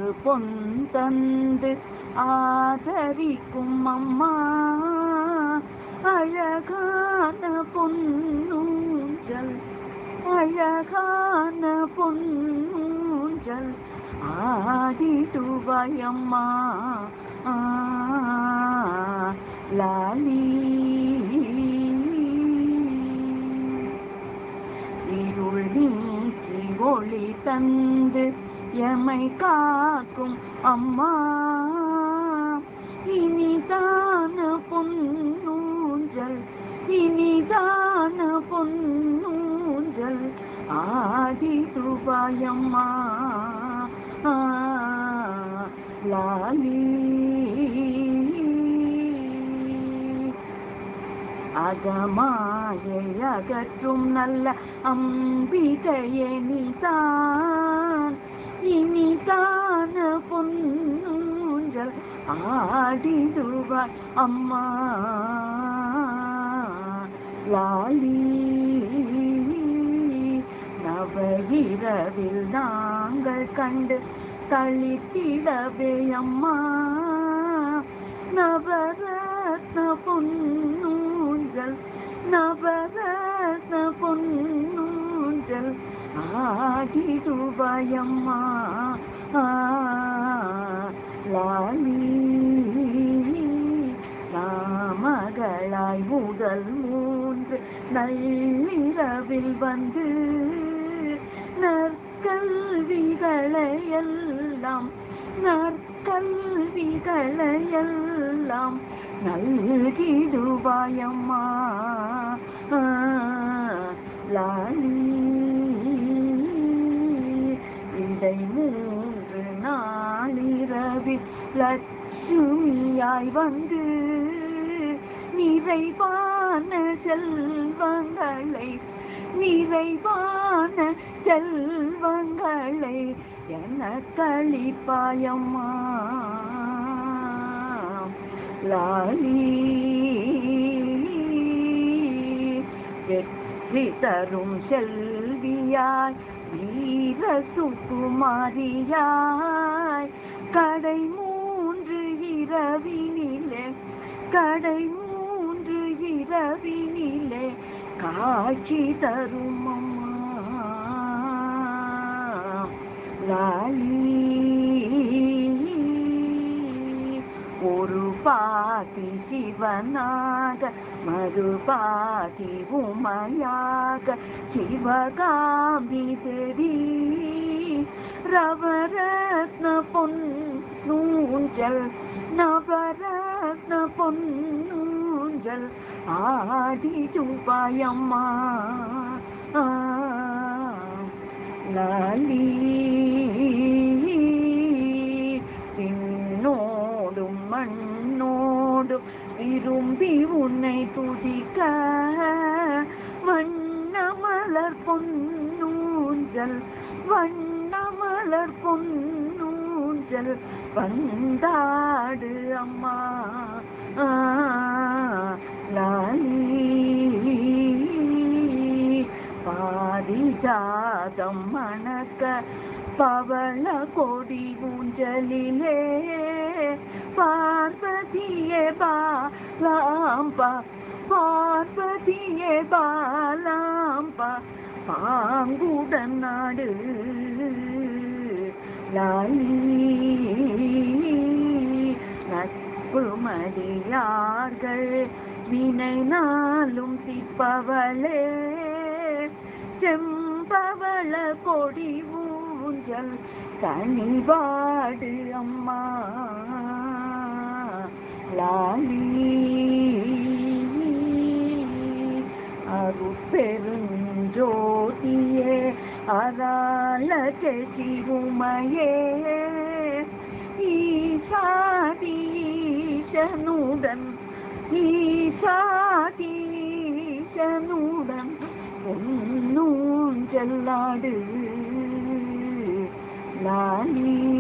பொன் தந்து ஆதரிக்கும் அம்மா அழகான பொன்னூஞ்சல் அழகான பொன்னூஞ்சல் ஆடிடுவாயம்மா ஆ, லாலி இருள் நீக்கி ஒளி தந்து எமை காக்கும் அம்மா இனிதான பொன்னூஞ்சல் இனிதான பொன்னூஞ்சல் ஆடி துபாயம்மா ஆ, லாலி அகமாயை அகற்றும் நல்ல அம்பிகையே நீதான் இனிதான பொன்னூஞ்சல் ஆடிடுவாய் அம்மா லாலி நவகிரவில் நாங்கள் கண்டு தளித்திடவே அம்மா நவரத்ன பொன்னூஞ்சல் நவரத்ன பொன்னூஞ்சல் ஆடிடுவாயம்மா ஆ, லாலி நாமகளாய் முதல் மூன்று நள்ளிரவில் வந்து நற்கல்விகளை எல்லாம் நற்கல்விகளை எல்லாம் நல்கிடுவாயம்மா ஆ, லாலி இடை மூன்று நாளிரவில் லட்சுமியாய் வந்து நிறைவான செல்வங்களை நிறைவான செல்வங்களை எனக்களிப்பாயம்மா லாலி வெற்றி தரும் செல்வியாய் வீர சுகுமாரியாய் கடை மூன்று இரவினிலே கடை மூன்று இரவினிலே காட்சி தரும் அம்மா லாலி ஒரு பாதி சிவனாக மறுபாதி உமையாக சிவகாமி தேவி ரவரத்ன பொன் நூஞ்சல் நவரத்ன பொன் நூஞ்சல் ஆடி துபாயம்மா ஆ, லாலி விண்ணோடும் மண்ணோடும் விரும்பி உன்னை துதிக்க வண்ணமலர் பொன்னூஞ்சல் வண்ணமலர் பொன்னூஞ்சல் வந்தாடு அம்மா ஆ, லாலி பாரிஜாதம் மணக்க பவள கொடி ஊஞ்சலிலே பார்வதியே பாலாம்பா பார்வதியே பாலாம்பா பாங்குடன் நாடு லாலி நட்பு மடியார்கள் வினை நாளும் திப்பவளே செம்பவள கொடி ஊஞ்சல் கனிவாடு அம்மா லாலி அருப்பெருஞ்சோதியே அராள சிறுமையே ஈசாதீசனுடன் ஈசாதீசனுடன் பொன்னூஞ்சல்லாடு லாலி